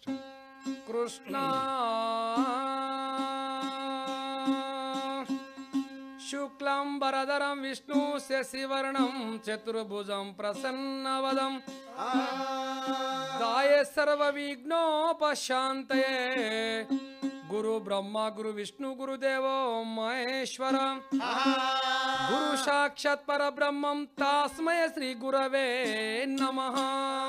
కృష్ణ శుక్లం వరదరం విష్ణు శశివర్ణం చతుర్భుజం ప్రసన్నవదం దాయ సర్వ విఘ్నోపశాంతయే గురు బ్రహ్మ గురు విష్ణు గురుదేవో మహేశ్వర గురు సాక్షాత్ పరబ్రహ్మం తాస్మయ శ్రీ గురవే నమః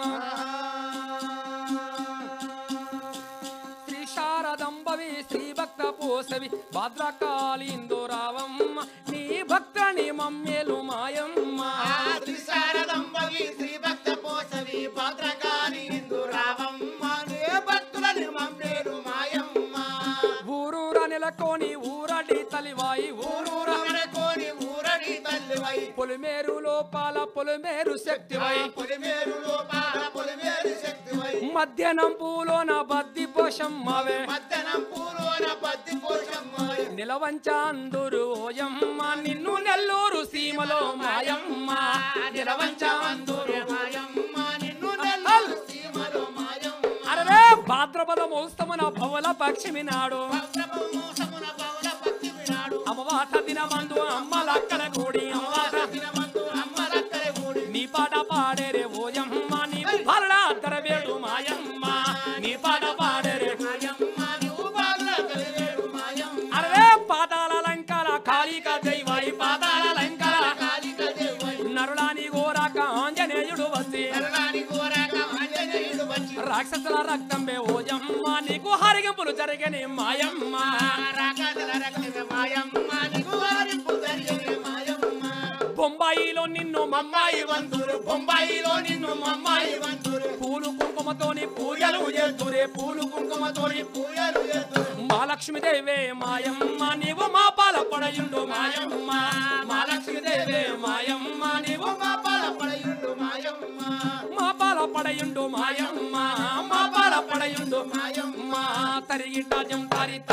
శ్రీ శారదంబవి శ్రీ భక్త పోసవి భద్రకాళీందురావమ్మ నీ భక్తని మమ్మేలు మాయమ్మ త్రిశారదంబవి శ్రీ భక్త పోసవి భద్రకాళి ఇందు రావమ్మ నే భక్తులని మమ్మేరు మాయమ్మ ఊరూర నెలకొని ఊరడి తలివాయి ఊరూర ఊరూరకోని ఊరడి తల్లివై పొలిమేరు లోపాల పొలిమేరు శక్తివై పొలిమేరు లోపాల పొలిమేరు శక్తివై మధ్యాహ్నం పూలోన బద్ది పోషమ్మవే మధ్యాహ్నం పూలోన పత్తి పోషమ్మై నిలవంచాందురు ఓయమ్మ నిన్ను నెల్లూరు సీమలో మాయమ్మ నిలవంచాందురు మాయమ్మ నిన్ను నెల్లూరు సీమలో మాయమ్మ అరే భాద్రపద మోస్తమున భవల పక్షిమి నాడు మోసమున పౌల పత్తి వినాడు అమవాత దినమందు అమ్మలక్కన కూడి అమవాత దినమందు అమ్మలక్కడే కూడి నీ పాట పాడేరే ఓయమ్మ నీ పరడా తరవేడు మాయమ్మ నీ పాట పాడేరే మాయమ్మ నువ్వు బాగుల కలివేడు మాయమ్మ అరే పాతాల లంకల కాళిక దైవాయి పాతాల లంకల కాళిక దేవై నరులాని గోరాక ఆంజనేయుడు వచ్చి నరనాని కోరాక ఆంజనేయుడు వచ్చి రాక్షసుల రక్తంబే ఓయమ్మ నీకు హరిగింపులు జరిగని మాయమ్మ రాకాదల రక్తమే మాయమ్మ నీకు వారింపు జరిగే మాయమ్మ బొంబాయిలో నిన్ను మమ్మాయి వంతురు బొంబాయిలో నిన్ను మమ్మాయి వంతురు పూలు కుంకుమతోని పూజలు చేతురే పూలు కుంకుమతోని పూయలు ఎద్దు మహాలక్ష్మీదేవే మాయమ్మ నీవు మా పాల పడయుండు మాయమ్మ మహాలక్ష్మీదేవే మాయమ్మ నీవు మా పాల పడయుండు మాయమ్మ మా పాల పడయుండు మాయమ్మ మా పాల పడయుండు మాయమ్మ తరిగిట జం తరిత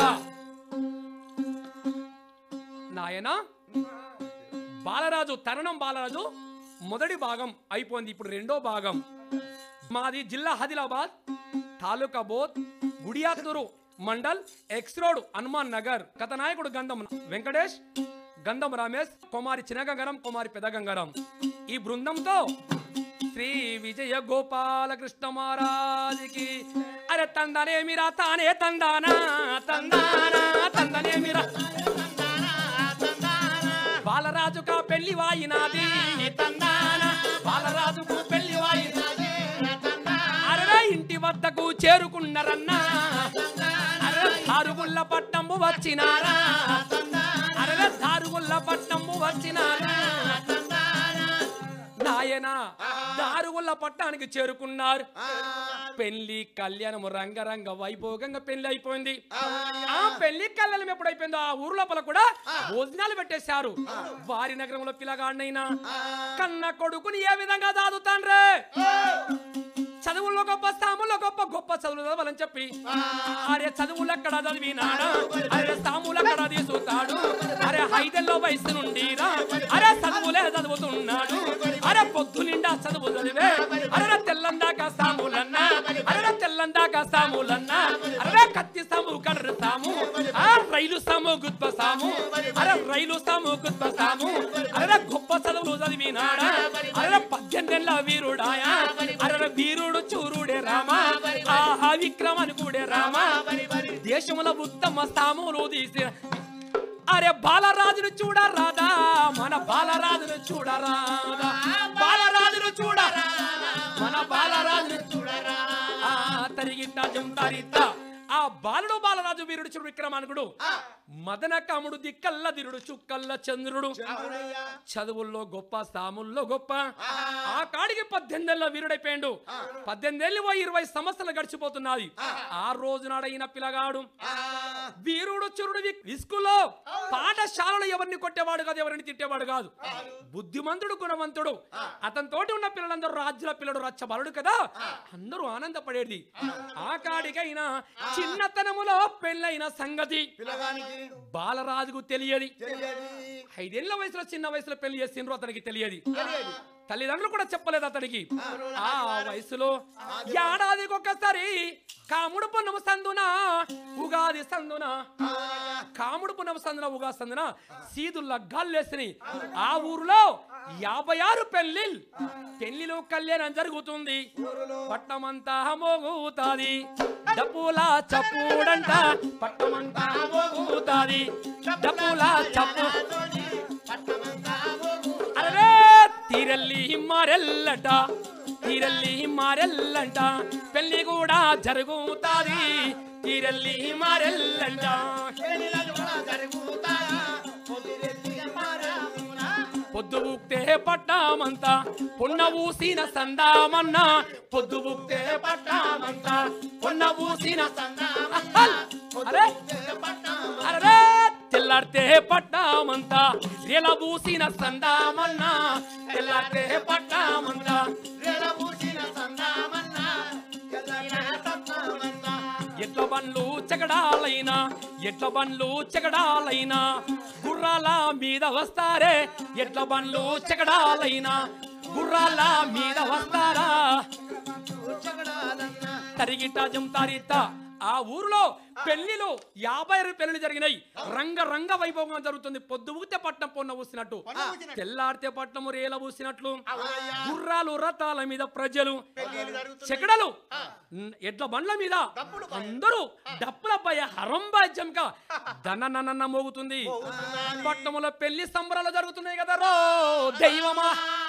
నాయనా బాలరాజు తరుణం బాలరాజు మొదటి భాగం అయిపోయింది ఇప్పుడు రెండో భాగం మాది జిల్లా ఆదిలాబాద్ తాలూకా బోత్ గుడియాత్తూరు మండల్ ఎక్స్ రోడ్ హనుమాన్ నగర్ కథనాయకుడు గంధం వెంకటేష్ గంధం రమేష్ కుమారి చినగంగరం కుమారి పెదగంగరం ఈ బృందంతో శ్రీ విజయ గోపాలకృష్ణ మహారాజుకి అరే తందనేమిరా తానే తందానా తందానా తందనేమిరా బాలరాజుకా పెళ్లి వాయినాది తందాన బాలరాజుకు పెళ్లి వాయినాది అరవై ఇంటి వద్దకు చేరుకున్నారన్నా అరవై దారుగుల్ల పట్నంబు వచ్చినారా అరవై దారుగుల్ల పట్నంబు వచ్చినారా నాయనా దారుగుల్ల పట్టానికి చేరుకున్నారు పెళ్లి కళ్యాణము రంగరంగ వైభోగంగా పెళ్లి అయిపోయింది ఆ పెళ్లి కళ్యాణం ఎప్పుడైపోయిందో ఆ ఊరు లోపల కూడా భోజనాలు పెట్టేశారు వారి నగరంలో పిల్లగాడినైనా కన్న కొడుకుని ఏ విధంగా దాదుతాండ్రే చదువుల్లో గొప్ప స్థాముల్లో గొప్ప గొప్ప చదువులు చదవాలని చెప్పి అరే చదువులు ఎక్కడ చదివినాడా అరే స్థాములు ఎక్కడ తీసుతాడు అరే ఐదేళ్ళ వయసు నుండి రా అరే చదువులే చదువుతున్నాడు అరే పొద్దు నిండా చదువు చదివే అరే తెల్లందాకా సాములన్నా అరే తెల్లందాకా సాములన్నా అరే కత్తి సాము కర్ర సాము ఆ రైలు సాము గుత్ప సాము అరే రైలు సాము గుత్ప సాము అరే గొప్ప చదువులు చదివినాడా అరే పద్దెనిమిదేళ్ళ వీరుడాయా అరే వీరుడు చూరుడే రామా ఆహా విక్రమని కూడే రామా దేశముల ఉత్తమ స్థాములు తీసి అరే బాలరాజును చూడరాదా మన బాలరాజును చూడరాదా బాలరాజును చూడరా మన బాలరాజును చూడరా ఆ తరిగిట్ట జంతారిత ఆ బాలుడు బాలరాజు వీరుడు చూడు విక్రమానుకుడు మదన కాముడు దిక్కల్ల దిరుడు చుక్కల్ల చంద్రుడు చదువుల్లో గొప్ప సాముల్లో గొప్ప ఆ కాడికి పద్దెనిమిదేళ్ళ వీరుడైపోయాడు పద్దెనిమిదేళ్ళు పోయి ఇరవై సంవత్సరాలు గడిచిపోతున్నది ఆ రోజు నాడైన పిల్లగాడు వీరుడు చురుడు వి- విసుకులో పాఠశాలలో ఎవరిని కొట్టేవాడు కాదు ఎవరిని తిట్టేవాడు కాదు బుద్ధిమంతుడు గుణవంతుడు అతనితోటి ఉన్న పిల్లలందరూ రాజ్యుల పిల్లడు రచ్చబలుడు కదా అందరూ ఆనందపడేది ఆ కాడికైనా చిన్నతనములో పెళ్ళైన సంగతి పిల్లగానికి బాలరాజుకు తెలియదు తెలియదు ఐదేళ్ల వయసులో చిన్న వయసులో పెళ్లి చేసిండ్రు అతనికి తెలియదు తెలియదు తల్లిదండ్రులు కూడా చెప్పలేదు అతనికి ఆ వయసులో ఏడాదికి ఒక్కసారి కాముడు పున్నమ సందున ఉగాది సందున కాముడు పున్నమ సందున ఉగాది సందున సీదుల్లా గాల్లేసినాయి ఆ ఊరిలో యాభై ఆరు పెళ్లిల్ పెళ్లిలో కళ్యాణం జరుగుతుంది పట్టమంతా మోగుతాది డప్పుల చప్పుడంట పట్టమంతా మోగుతాది డప్పుల చప్పు అరే తీరల్లి మారెల్లట తీరల్లి మారెల్లంట పెళ్లి కూడా జరుగుతాది తీరల్లి మారెల్లంట పొద్దు బుక్తే పట్టామంతా పొన్న ఊసిన సందామన్నా పొద్దు బుక్తే పట్టామంతా పొన్న ఊసిన సందామల్ అరే అరే తెల్లాడితే పట్టామంతా రేల బూసిన సందామన్నా తెల్లాడితే పట్టామంతా ఎట్ల బండ్లు చెగడాలైనా ఎట్ల బండ్లు చెగడాలైనా గుర్రాల మీద వస్తారే ఎట్ల బండ్లు చెగడాలైనా గుర్రాల మీద వస్తారా తరిగిట జంతారిత ఆ ఊరిలో పెళ్లిలు యాభై ఆరు పెళ్లిలు జరిగినాయి రంగ రంగ వైభవంగా జరుగుతుంది పొద్దు ఊతే పట్నం పొన్న ఊసినట్టు తెల్లాడితే పట్నము రేల ఊసినట్లు గుర్రాలు రథాల మీద ప్రజలు చెకడలు న్- ఎడ్ల బండ్ల మీద అందరూ డప్పులపై హరంబాజ్యంగా దననన్న మోగుతుంది పట్టణంలో పెళ్లి సంబరాలు జరుగుతున్నాయి కదా రో దైవమా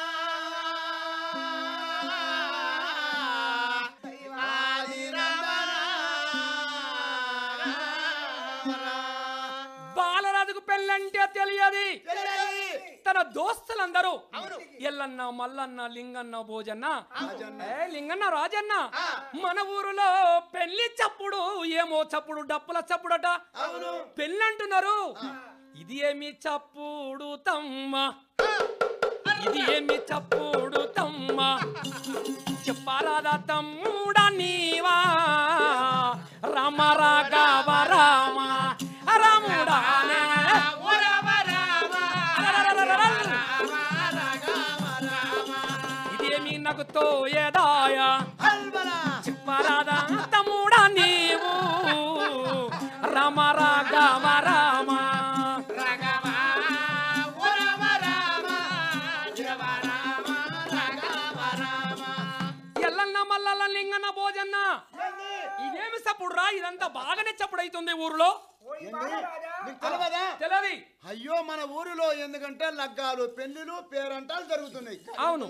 బాలరాజుకు పెళ్ళంటే తెలియదు తన దోస్తులందరూ ఎల్లన్న మల్లన్న లింగన్న భోజన్న ఏ లింగన్న రాజన్న మన ఊరిలో పెళ్లి చప్పుడు ఏమో చప్పుడు డప్పుల చప్పుడట పెళ్ళి అంటున్నారు ఇది ఏమి చప్పుడు తమ్మ ఇది ఏమి చప్పుడు తమ్మ చెప్పారాదా తమ్ముడా నీవా రామ రాఘవ రామ రాముడానే ఇదేమి నాకు తోయదాయా చెప్పరాదా తమ్ముడా నీవు రామ రాఘవ రామ ఎల్లన్న మల్లన్న లింగన్న భోజన్న ఇదేమి చప్పుడు రా ఇదంతా బాగానే చప్పుడు అవుతుంది ఊరిలో నీకు తెలియదా తెలియదు అయ్యో మన ఊరిలో ఎందుకంటే లగ్గాలు పెళ్లిలు పేరంటాలు జరుగుతున్నాయి అవును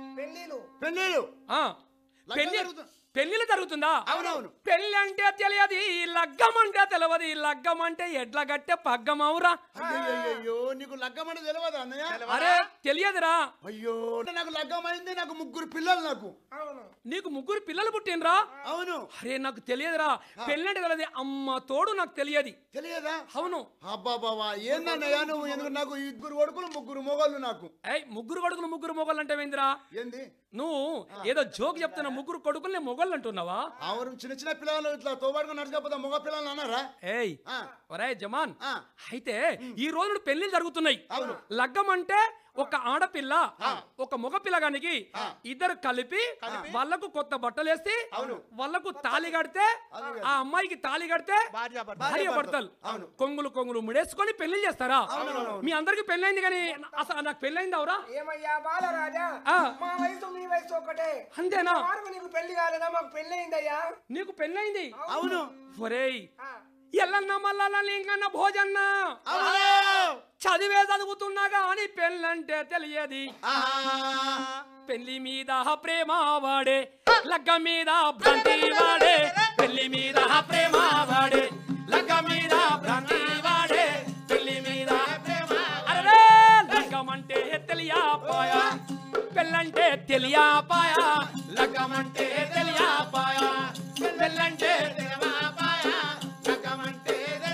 పెళ్లిలు ఆ లగ్గం పెళ్లి జరుగుతుంది. పెళ్లిలు జరుగుతుందా అవునవును పెళ్లి అంటే తెలియదు లగ్గం అంటే తెలియదు లగ్గం అంటే ఎడ్ల గట్టె పగ్గం అవురా అయ్యో నీకు లగ్గం అంటే తెలియదా అన్నయ్య అరే తెలియదురా అయ్యో నాకు లగ్గం అయింది నాకు ముగ్గురు పిల్లలు నాకు నీకు ముగ్గురు పిల్లలు పుట్టినరా అవును అరే నాకు తెలియదురా పెళ్ళి అంటే తెలియదు అమ్మ తోడు నాకు తెలియదు తెలియదా అవును అబ్బా బాబా ఏందన్నయ్య నువ్వు ఎందుకు నాకు ఇద్దరు కొడుకులు ముగ్గురు మొగళ్ళు నాకు ఏయ్ ముగ్గురు కొడుకులు ముగ్గురు మొగలు అంటే ఏందిరా ఏంది నువ్వు ఏదో జోక్ చెప్తున్నా ముగ్గురు కొడుకుల్ని మొగళ్ళు అంటున్నావా ఆవరం చిన్న చిన్న పిల్లలు ఇట్లా తోబాడుగా నడచకపోతే మగ పిల్లలు అన్నారా ఏయ్ ఆ, ఒరే జమాన్ ఆ. అయితే ఈ రోజు పెళ్లిళ్ళు జరుగుతున్నాయి అవును. లగ్గం అంటే ఒక ఆడపిల్ల ఒక మగ పిల్లగానికి ఇద్దరు కలిపి వాళ్ళకు కొత్త బట్టలు వేసి వాళ్ళకు తాళి కడితే ఆ అమ్మాయికి తాళి కడితే భార్య భర్తలు కొంగులు కొంగులు ముడేసుకొని పెళ్లి చేస్తారా మీ అందరికి పెళ్ళైంది కానీ అసలు నాకు పెళ్ళైంది అవరా ఏమయ్యా బాలరాజా ఆ. మా వయసు మీ వయసు ఒకటే అంతేనా వారికి నీకు పెళ్లి కాలేదా మాకు పెళ్లి అయిందయ్యా నీకు పెళ్ళైంది అవును ఒరేయ్ ఆ. ఎల్లన్న మల్లన్న లింగన్న భోజన్న అవును చదివే చదువుతున్నా గాని పెళ్ళంటే తెలియదు ఆహా. పెళ్లి మీద ప్రేమ వాడే లగ్గ మీద భ్రాంతి వాడే పెళ్లి మీద ప్రేమ వాడే లగ్గ మీద భ్రాంతి వాడే పెళ్లి మీద ప్రేమ అరే లగ్గమంటే తెలియపాయా పెళ్ళంటే తెలియపాయా లగ్గమంటే తెలియపాయా పెళ్ళంటే తెలియపాయా లగ్గమంటే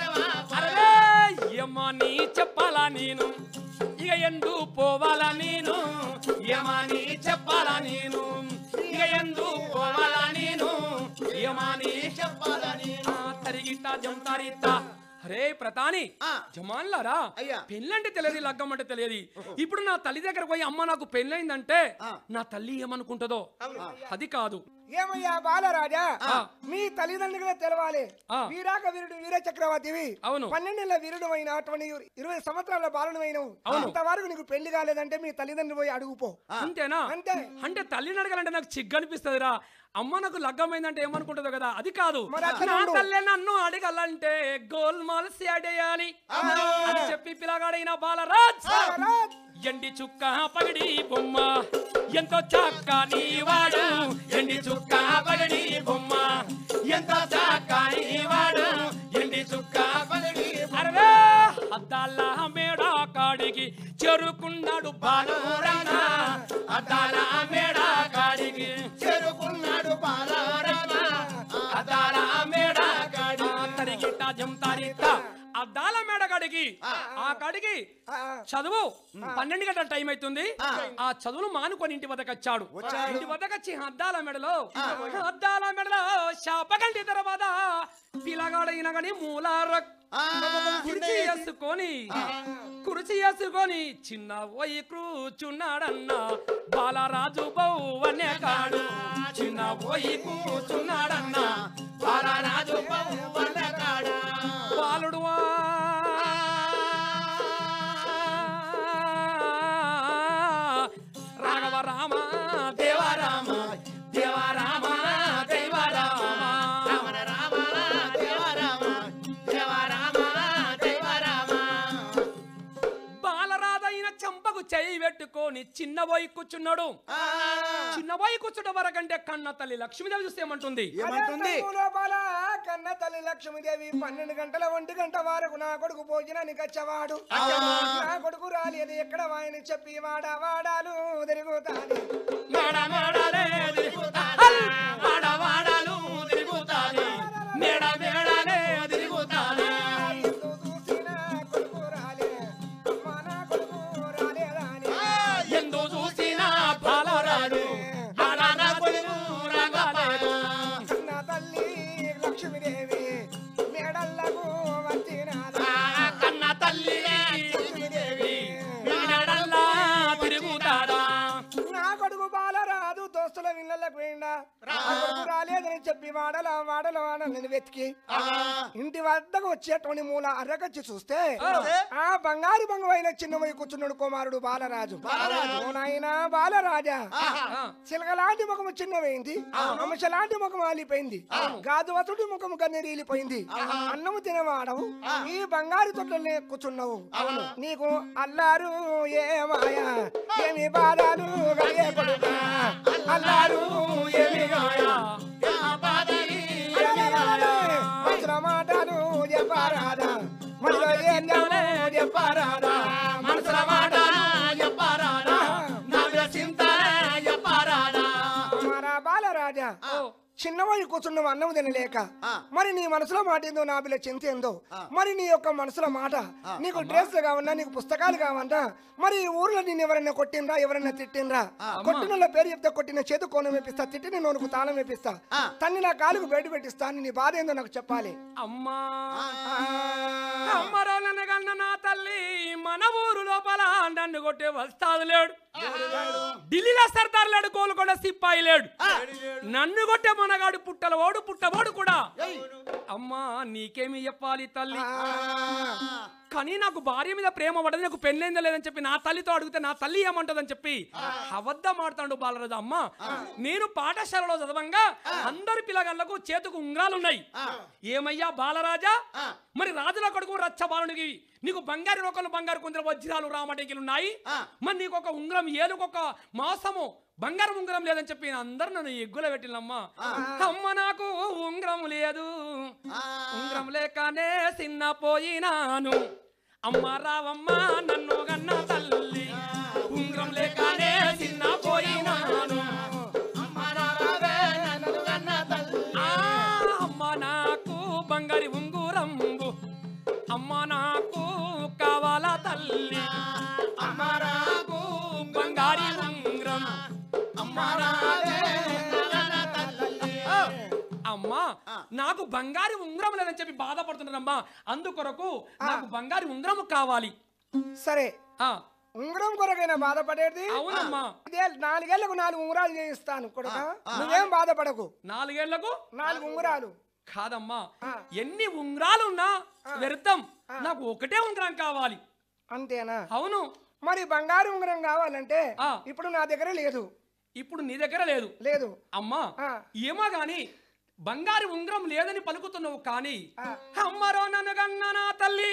అరే ఏమని చెప్పాలా నేను ఇక ఎందు పోవాలా నేను ఏమని చెప్పాలా నేను ఇక ఎందు పోవాలా నేను ఏమని చెప్పాలా నేను తరిగిట జంతారిత అరే ప్రతాని ఆ. జమాన్లారా అయ్యా. పెళ్ళంటే తెలియదు లగ్గం అంటే తెలియదు ఇప్పుడు నా తల్లి దగ్గర పోయి అమ్మ నాకు పెళ్ళైందంటే ఆ. నా తల్లి ఏమనుకుంటుందో అది కాదు ఏమయ్యా బాలరాజా ఆ. మీ తల్లిదండ్రులుగా తెలవాలి ఆ. వీరాక వీరుడు వీర చక్రవర్తివి అవును. పన్నెండేళ్ల వీరుడు అయినటువంటి ఇరవై సంవత్సరాల బాలుడు అయినవు అంతవరకు నీకు పెళ్లి కాలేదంటే మీ తల్లిదండ్రులు పోయి అడుగుపో అంతేనా అంతే అంటే తల్లిని అడగాలంటే నాకు సిగ్గు అనిపిస్తుందిరా అమ్మ నాకు లగ్గమైందంటే ఏమనుకుంటుందో కదా అది కాదు మరి అట్లనే నా ఉండు. తల్లే నన్ను అడగాలంటే గోల్మాల్ సేడేయాలి అని చెప్పి పిల్లగాడైన బాలరాజ్ బాలరాజ్. ఎండి చుక్క పగడి బొమ్మ ఎంతో చక్కని వాడు ఎండి చుక్క పగడి బొమ్మ ఎంతో చక్కని వాడు ఎండి చుక్క పగడి అరే అద్దాల మేడ కాడికి చెరుకున్నాడు బాలురన్న అద్దాల మేడ కాడికి చెరుకున్నాడు బాలరత్న అద్దాల మేడ కాడి తరిగిట జం తరిత అద్దాల మేడ కాడికి ఆ కాడికి ఆ, ఆ. చదువు పన్నెండు గంటల టైం అవుతుంది ఆ చదువును మానుకొని ఇంటి వద్దకు వచ్చాడు వచ్చాడు. ఇంటి వద్దకు వచ్చి అద్దాల మెడలో అద్దాల మెడలో శాపగంటి తర్వాత పిల్లగాడైన గాని మూలార ఆ, కుర్చీ వేసుకొని కుర్చీ వేసుకొని చిన్న పోయి కూర్చున్నాడన్న బాలరాజు బౌవనే కాడు చిన్న పోయి కూర్చున్నాడన్న బాలరాజు బౌవనే కాడు బాలుడు రాఘవ రామ దేవ రామ దేవ రామ దేవ రామ రామ రామ దేవ రామ దేవ రామ దేవ రామ బాలరాజైన చంపకు చేయి పెట్టుకొని చిన్న పోయి కూర్చున్నాడు ఆ, చిన్న పోయి కూర్చుంటే వరకంటే కన్న తల్లి లక్ష్మీదేవి చూస్తే ఏమంటుంది ఏమంటుంది అదే లోపల కన్న తల్లి లక్ష్మీదేవి పన్నెండు గంటల ఒంటి గంట వరకు నా కొడుకు భోజనానికి వచ్చేవాడు నా కొడుకు రాలేదు ఎక్కడ వాయని చెప్పి వాడా వాడాలు తిరుగుతాది మాడ మాడలే తిరుగుతాది. మాడ మాడలు తిరుగుతాది. మేడ మేడలే తిరుగుతాది. ఎందు చూసినా కొడుకు రాలే అమ్మ నా కొడుకు రాలేదాని ఎందు చూసినా బాలరాడు ఆడ నా కొడుకు రాగలేదు. కన్న తల్లి లక్ష్మీదేవి మేడల్లకు వచ్చినాదా ఆ కన్న తల్లి లక్ష్మీదేవి మేడల్లా తిరుగుతాడా నా కొడుకు బాలరాదు దోస్తుల విల్లలకు పోయిండా నా కొడుకు రాలేదని చెప్పి వాడల వాడల వాడలని వెతికి ఇంటి వద్దకు వచ్చేటువంటి మూల అర్రకచ్చి చూస్తే ఆ బంగారు బంగమైన చిన్నమై కూర్చున్నాడు కుమారుడు బాలరాజు ఓ నాయనా బాలరాజా ఆ, చిలకలాంటి ముఖము చిన్నమైంది అంశలాంటి ముఖం ఆలిపోయింది గాజువతుడి ముఖం కన్నీరిలిపోయింది అన్నము తినవాడవు ఈ బంగారు తొట్టలనే కూర్చున్నావు నీకు అల్లారు ఏ మాయ ఏమి బాధాలు కలిగే కొడుకా అల్లారు ఏమి మాయ మంచుల మాటలు చెప్పారాదా మనలో ఏం చెప్పాలో చెప్పారాదా మనసుల మాట చెప్పారాడా నా చింత చెప్పారాడా మన బాలరాజా చిన్నవాడి కూర్చున్నావు అన్నం తినలేక మరి నీ మనసులో మాట ఏందో నా బిల్ల చింత ఏందో మరి నీ యొక్క మనసులో మాట నీకు డ్రెస్ కావన్నా నీకు పుస్తకాలు కావన్నా మరి ఈ ఊర్లో నేను ఎవరైనా కొట్టినరా ఎవరైనా తిట్టినరా కొట్టిన పేరు చెప్తే కొట్టిన చేతు కోణం వేపిస్తా తిట్టిన నోనుకు తాళం వేపిస్తా తన్ని నా కాలుకు బయట పెట్టిస్తా నీ బాధ ఏందో నాకు చెప్పాలి అమ్మా అమ్మరోలనగన్న నా తల్లి మన ఊరు లోపల నన్ను కొట్టే వస్తాదు లేడు ఢిల్లీలో సర్దార్ లేడు కోలుకొండ సిప్పాయి లేడు నన్ను కొట్టే మనగాడు పుట్టల ఓడు పుట్టబోడు కూడా అమ్మా నీకేమి చెప్పాలి తల్లి కానీ నాకు భార్య మీద ప్రేమ పడదు నాకు పెళ్ళైందో లేదని చెప్పి నా తల్లితో అడిగితే నా తల్లి ఏమంటదని చెప్పి అబద్ధం ఆడుతాడు బాలరాజు అమ్మ నేను పాఠశాలలో చదవంగా అందరి పిల్లగాళ్ళకు చేతుకు ఉంగరాలు ఉన్నాయి ఏమయ్యా బాలరాజా మరి రాజుల కొడుకు రచ్చ బాలునికి నీకు బంగారు రోకలు బంగారు కుందర వజ్రాలు రామటేకిలు ఉన్నాయి మరి నీకు ఒక ఉంగరం ఏలుకొక మాసము బంగారం ఉంగరం లేదని చెప్పి అందరు నన్ను ఎగ్గుల పెట్టినమ్మా అమ్మ నాకు ఉంగరం లేదు ఉంగరం లేకనే చిన్న పోయినాను అమ్మ రావమ్మ నన్ను గన్న తల్లి ఉంగరం లేకనే చిన్న పోయినాను ఆ, అమ్మ నాకు బంగారి ఉంగురంబు అమ్మ నాకు కావాల తల్లి అమ్మ నాకు బంగారి ఉంగరం అమ్మ అమ్మా నాకు బంగారి ఉంగరం లేదని చెప్పి బాధపడుతున్నానమ్మా అందుకొరకు నాకు బంగారి ఉంగరం కావాలి సరే ఆ ఉంగరం కొరకైనా బాధపడేది అవునమ్మా ఇదే నాలుగేళ్లకు నాలుగు ఉంగరాలు చేయిస్తాను కొడుక నువ్వేం బాధపడకు నాలుగేళ్లకు నాలుగు ఉంగరాలు కాదమ్మా ఆ. ఎన్ని ఉంగరాలున్నా వ్యర్థం నాకు ఒకటే ఉంగరం కావాలి అంతేనా అవును మరి బంగారు ఉంగరం కావాలంటే ఆ. ఇప్పుడు నా దగ్గర లేదు ఇప్పుడు నీ దగ్గర లేదు లేదు అమ్మా ఆ. ఏమో గాని బంగారు ఉంగరం లేదని పలుకుతున్నావు కానీ ఆ. అమ్మరో నన్ను గన్న నా తల్లి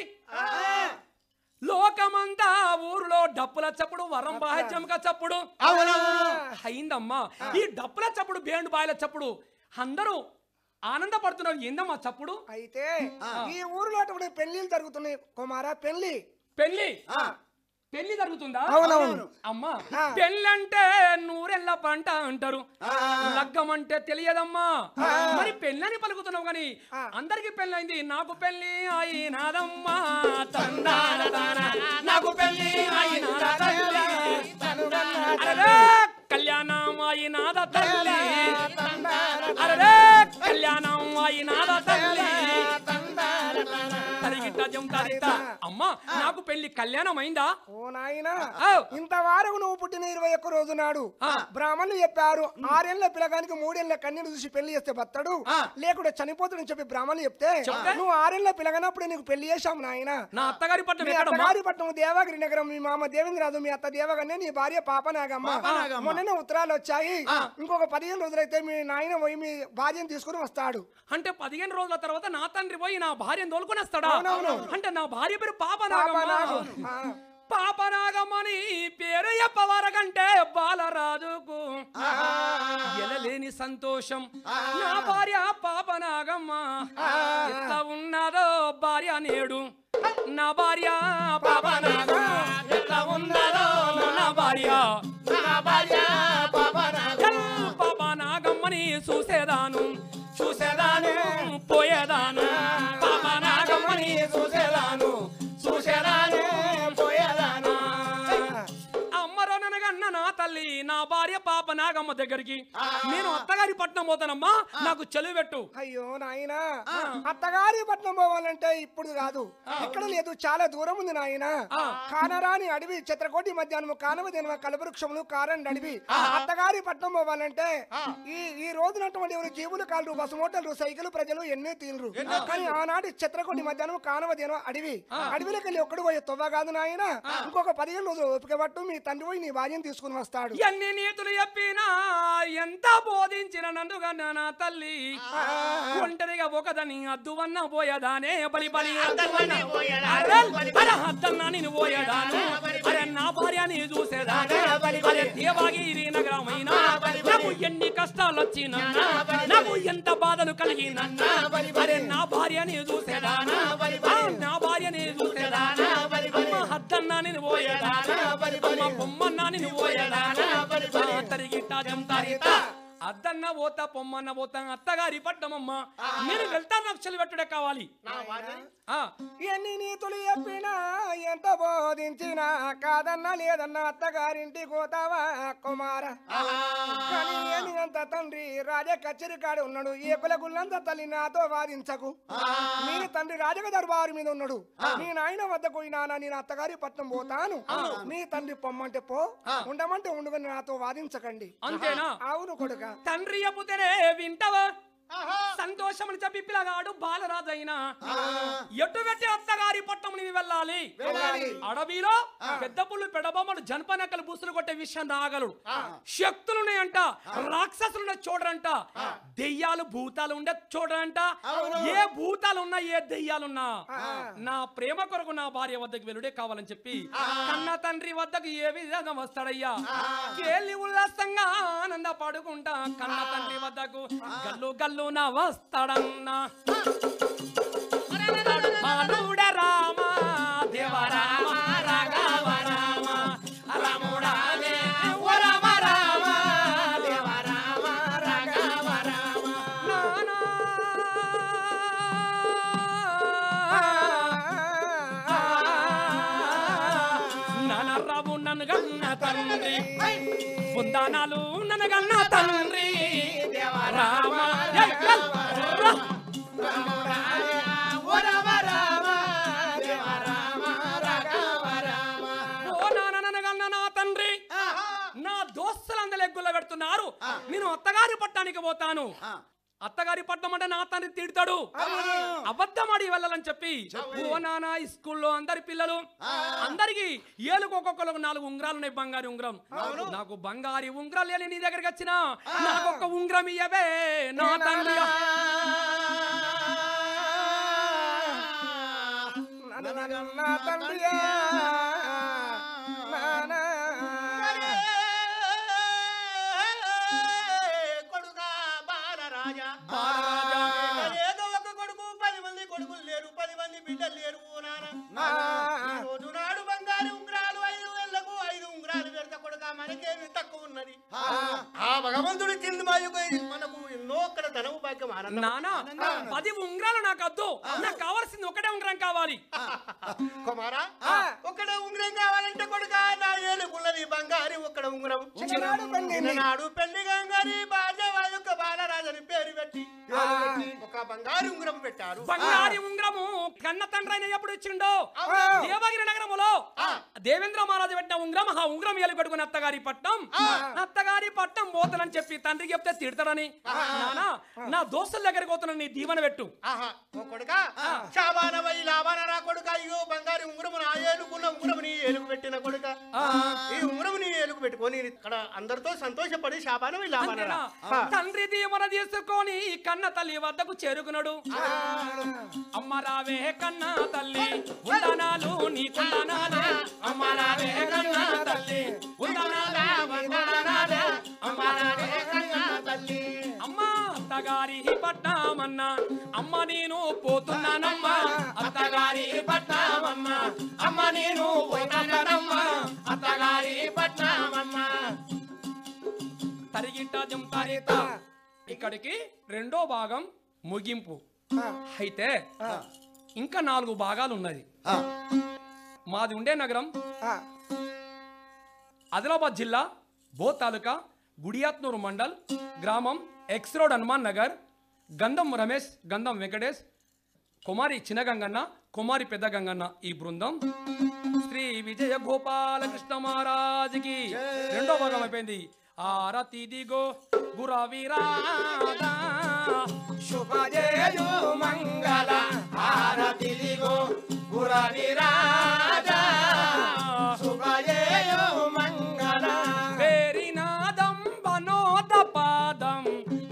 లోకమంతా ఊరిలో డప్పుల చప్పుడు వరం బాహ్యంక చప్పుడు అయిందమ్మా ఈ డప్పుల చప్పుడు బేండు బాయల చప్పుడు అందరూ ఆనందపడుతున్నారు ఏందమ్మా చప్పుడు అయితే ఈ ఊరిలో అటువంటి పెళ్లిళ్ళు జరుగుతున్నాయి కుమారా పెళ్లి పెళ్లి పెళ్లి జరుగుతుందా అవునవును అమ్మా ఆ. పెళ్ళంటే నూరెళ్ళ పంట అంటారు లగ్గం అంటే తెలియదమ్మా మరి పెళ్ళని పలుకుతున్నావు గాని ఆ. అందరికి పెళ్ళైంది నాకు పెళ్లి అయినాదమ్మా తందాన తాన. నాకు పెళ్లి అయినాద తల్లి అరే కళ్యాణం అయినాద తల్లి అరే కళ్యాణం అయినాద తల్లి తరిగిట్ట జం తరిత. అమ్మా నాకు పెళ్లి కళ్యాణం అయిందా ఓ నాయనా ఆ. ఇంతవరకు నువ్వు పుట్టిన ఇరవై ఒక్క రోజు నాడు ఆ. బ్రాహ్మణులు చెప్పారు ఆరేళ్ల పిల్లగానికి మూడేళ్ల కన్యను చూసి పెళ్లి చేస్తే బత్తడు లేకుండా చనిపోతాడని చెప్పి బ్రాహ్మణులు చెప్తే చెప్తే? నువ్వు ఆరేళ్ల పిల్లగానప్పుడు నీకు పెళ్లి చేశాం నాయన నా అత్తగారి పట్నం మీ ఎక్కడమ్మా అత్తగారి పట్నం దేవగిరి నగరం మీ మామ దేవేంద్రరాజు మీ అత్త దేవగన్నే నీ భార్య పాపనాగమ్మ పాపనాగమ్మ. మొన్ననే ఉత్తరాలు వచ్చాయి ఇంకొక పదిహేను రోజులైతే మీ నాయన పోయి మీ భార్యను తీసుకుని వస్తాడు అంటే పదిహేను రోజుల తర్వాత నా తండ్రి పోయి నా భార్యను తోలుకొని వస్తాడా అవునవును. అంటే నా భార్య పేరు పాపనాగం. పాపనాగమ్మ ఆ. పాపనాగమ్మని పేరు చెప్పవరకంటే బాలరాజుకు ఎలలేని సంతోషం నా భార్య పాపనాగమ్మ ఎంత ఉన్నదో భార్య నేడు నా భార్య పాపనాగమ్మ ఎంత ఉన్నదో నా భార్య చల్ పాపనాగమ్మని చూసేదాను చూసేదాను పోయేదాను పాపనాగమ్మని చూసేదాను చూసేదాను పోయేదాను అమ్మరో ననగన్న నా తల్లి నా భార్య పాప నాగమ్మ దగ్గరికి నేను అత్తగారి పట్నం పోతానమ్మా నాకు చెలువు పెట్టు అయ్యో నాయనా అత్తగారి పట్నం పోవాలంటే ఇప్పుడు కాదు ఇక్కడ లేదు చాలా దూరం ఉంది నాయన కానరాని అడవి చిత్రకోటి మధ్యాహ్నం కానవదేనవ కలవృక్షములు కారండి అడవి అత్తగారి పట్నం పోవాలంటే ఈ ఈ రోజునటువంటి ఎవరు జీవులు కాళ్ళు బస్సు మోటార్లు సైకిల్ ప్రజలు ఎన్నో తీలరు కానీ ఆనాటి చిత్రకోటి మధ్యాహ్నం కానవదేనవ అడవి అడవిలోకి వెళ్ళి ఒక్కడు పోయే తొవ్వ కాదు నాయన ఇంకొక పదిహేను రోజులు ఓపిక పట్టు మీ తండ్రి పోయి నీ భార్యను తీసుకుని వస్తాడు ఎన్ని నీతులు చెప్పినా ఎంత బోధించిన నందుగా నా తల్లి ఒంటరిగా ఒకదని అద్దువన్న పోయేదానే బలి బలి అద్దువన్న అరే అరే అద్దన్నా నేను పోయేదాను అరే నా భార్యని చూసేదానే అరే దేవాగిరి నగరమైనా నాకు ఎన్ని కష్టాలు వచ్చినా నాకు ఎంత బాధలు కలిగినన్నా అరే నా భార్యని చూసేదానా ఆ, నా భార్యని చూసేదానా అమ్మ హద్దన్నా నేను పోయేదానా అమ్మ బొమ్మన్నా నేను పోయేదానా ఆ, తరిగిట్టా జంతారిత అద్దన్న పోతా పొమ్మన్న పోతా అత్తగారి పట్టమమ్మ నేను వెళ్తాను నాకు చెల్లి పెట్టుడే కావాలి ఆ ఎన్ని నీతులు చెప్పినా ఎంత బోధించినా కాదన్నా లేదన్నా అత్తగారింటి కోతావా కుమార కానీ ఏమినంత తండ్రి రాజా కచేరి కాడ ఉన్నాడు ఏకుల గుళ్ళంత తల్లి నాతో వాదించకు మీ తండ్రి రాజక దర్బారు మీద ఉన్నాడు మీ నాయన వద్దకు పోయినా నేను అత్తగారి పట్నం పోతాను మీ తండ్రి పొమ్మంటే పో ఉండమంటే ఉండుకొని నాతో వాదించకండి అంతేనా అవును కొడుక తండ్రి చెబుతేనే వింటవా సంతోషం అని చెప్పి పిల్లగాడు బాలరాజైనా ఎటు పెట్టి అత్తగారి పట్టం నీవు వెళ్ళాలి వెళ్ళాలి. అడవిలో పెద్ద పుల్లు పెడబొమ్మలు జనపనక్కలు బూసులు కొట్టే విషయం రాగలడు శక్తులున్నాయంట రాక్షసులున్న చూడరంట దెయ్యాలు భూతాలు ఉండే చూడరంట ఏ భూతాలు ఉన్నా ఏ దెయ్యాలున్నా నా ప్రేమ కొరకు నా భార్య వద్దకు వెలుడే కావాలని చెప్పి కన్న తండ్రి వద్దకు ఏ విధంగా వస్తాడయ్యా కేలి ఉల్లాసంగా ఆనంద పడుకుంటా కన్న తండ్రి వద్దకు గల్లు గల్లు నా వస్తాడన్నా బాలుడ రామ దేవ రామ రాఘవ రామ రాముడా దేవ రామ రామ దేవ రామ రాఘవ రామ నానా ననరవు నన్ను గన్న తండ్రి పుందానాలు నన్ను గన్న తండ్రి రామ జై జల్ రా. ఓ నాన్న ఆ. అత్తగారి పట్నం అంటే నా తండ్రి తిడతాడు అబద్ధమాడి వెళ్ళాలని చెప్పి ఓ నాన్న ఈ స్కూల్లో అందరి పిల్లలు అందరికి ఏలుకు ఒక్కొక్కరు నాలుగు ఉంగరాలు ఉన్నాయి బంగారు ఉంగరం నాకు బంగారి ఉంగరాలు లేని నీ దగ్గరికి వచ్చిన నాకు ఒక్క ఉంగరం ఇయ్యవే నా తండ్రి నా తండ్రియా నానా. కొడుకా బాలరాజా బాలరాజా. ఏదో ఒక కొడుకు పది మంది కొడుకులు లేరు పది మంది బిడ్డలు లేరు ఓ నాన్న ఆ. ఈ రోజు నాడు బంగారు ఉంగరాలు ఐదు వేలకు ఐదు ఉంగరాలు పెడతా కొడుక మనకేమి తక్కువ ఉన్నది ఆ భగవంతుడి కింద మాయకు మనకు ఎన్నో అక్కడ ధనము భాగ్యం ఆనందం నానా పది ఉంగరాలు నాకు వద్దు నాకు కావాల్సింది ఒకటే ఉంగరం కావాలి కుమారా ఒక్కడే ఉంగరం కావాలంటే కొడుక నా ఏలుకున్నది బంగారు ఒక్కడ ఉంగరం చిన్ననాడు పెళ్ళింది. నాడు పెళ్లి గంగారి బాల్యవా యొక్క బాలరాజని పేరు పెట్టి ఒక బంగారు ఉంగరం పెట్టారు బంగారి ఉంగరము కన్న తండ్రి అయిన ఎప్పుడు ఇచ్చిండో దేవగిరి నగరములో దేవేంద్ర మహారాజు పెట్టిన ఉంగరం ఆ ఉంగరం ఏలు పెట్టుకుని అత్తగారి పట్నం అత్తగారి పట్నం పోతానని చెప్పి తండ్రికి చెప్తే తిడతాడని నానా నా దోస్తుల దగ్గరికి పోతున్నా నీ దీవెన పెట్టు ఆహా ఓ కొడుక శాబాన వై లాభాన రా కొడుక అయ్యో బంగారు ఉంగరము నా ఏలుకున్న ఉంగరము నీ ఏలుకు పెట్టిన కొడుక ఈ ఉంగరము నీ ఏలుకు పెట్టుకొని ఇక్కడ అందరితో సంతోషపడి శాబాన వై లాభాన అంతేనా రా తండ్రి దీవెన తీసుకొని కన్న తల్లి వద్దకు చేరుకున్నాడు అమ్మ రావే కన్న తల్లి ఉందనాలు నీ కుందనాలు అమ్మ రావే కన్న తల్లి ఉందనాలు వందనాలు. అమ్మ రావే కన్న తల్లి అమ్మ అత్తగారి పట్నామన్న అమ్మ నేను పోతున్నానమ్మ అత్తగారి పట్నామమ్మ అమ్మ నేను పోతున్నానమ్మ అత్తగారి పట్నామమ్మ తరిగిట దింపారిత ఇక్కడికి రెండో భాగం ముగింపు అయితే ఇంకా నాలుగు భాగాలు ఉన్నది మాది ఉండే నగరం ఆదిలాబాద్ జిల్లా బో తాలూకా గుడియాత్నూరు మండల్ గ్రామం ఎక్స్ రోడ్ హనుమాన్ నగర్ గంధం రమేష్ గంధం వెంకటేష్ కుమారి చిన్న గంగన్న కుమారి పెద్ద గంగన్న ఈ బృందం శ్రీ విజయ గోపాలకృష్ణ మహారాజుకి రెండో భాగం అయిపోయింది ఆరతి దిగో గురవిరాధ శుభజయు మంగళ ఆరతి దిగో గురవిరాధ శుభజయు మంగళ పేరినాదం వనోద పాదం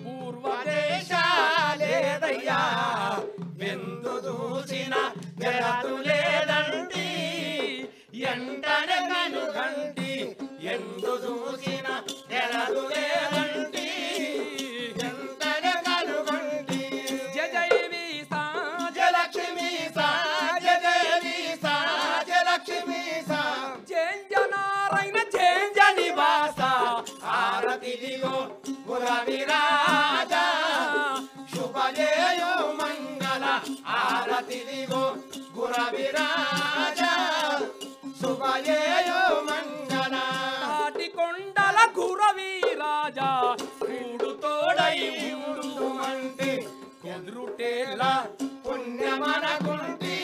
పూర్వదేశాలేదయ్యా వెందు దూచిన జరతు లేదంటి ఎంటనే కనుగంటి ఎందు దూచిన జరతు లేదంటి ఎంటనే కనుగంటి జయ జయ వీసా జలక్ష్మి సా జయ జయ వీసా జలక్ష్మి సా జంజనారాయణ జంజ నివాస ఆరతి దిగో గురవిరాజ శుభజయో మంగళ ఆరతి దిగో గురవిరాజ శుభజయో మంగళ తాటి కొండల గురవిరాజ కూడు తోడై ఉండు అంటే కుదురుటేల పుణ్యమనకుంటి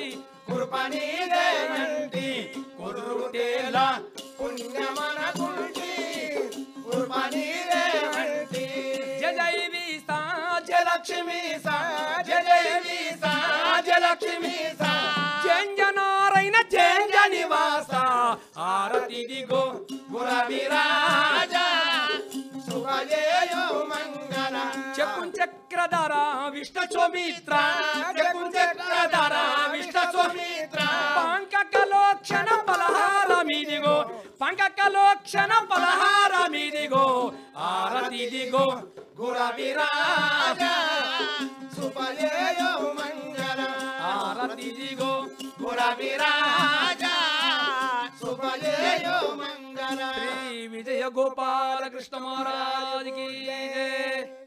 కృపణీదేనంటి కుదురుటేల పుణ్యమనకుంటి కృపణీదేనంటి జయ జయ వీసా జలక్ష్మి సా జయ జయ వీసా జలక్ష్మి సా జంజనారాయణ జంజ నివాస ఆరతి దిగో గురవిరాజ శుభజయో మంగళ చెప్పుం చక్రధర విష్ణు సౌమిత్ర చెప్పుం చక్రధర విష్ణు సౌమిత్ర పంకకలోక్షణ పలహార మీదిగో పంకకలోక్షణ పలహార మీదిగో ఆరతి దిగో గురవిరాజ శుభజయో మంగళ ఆరతి దిగో గురవిరాజ శుభజయో మంగళ శ్రీ విజయ గోపాల కృష్ణ మహారాజ్ కి జయ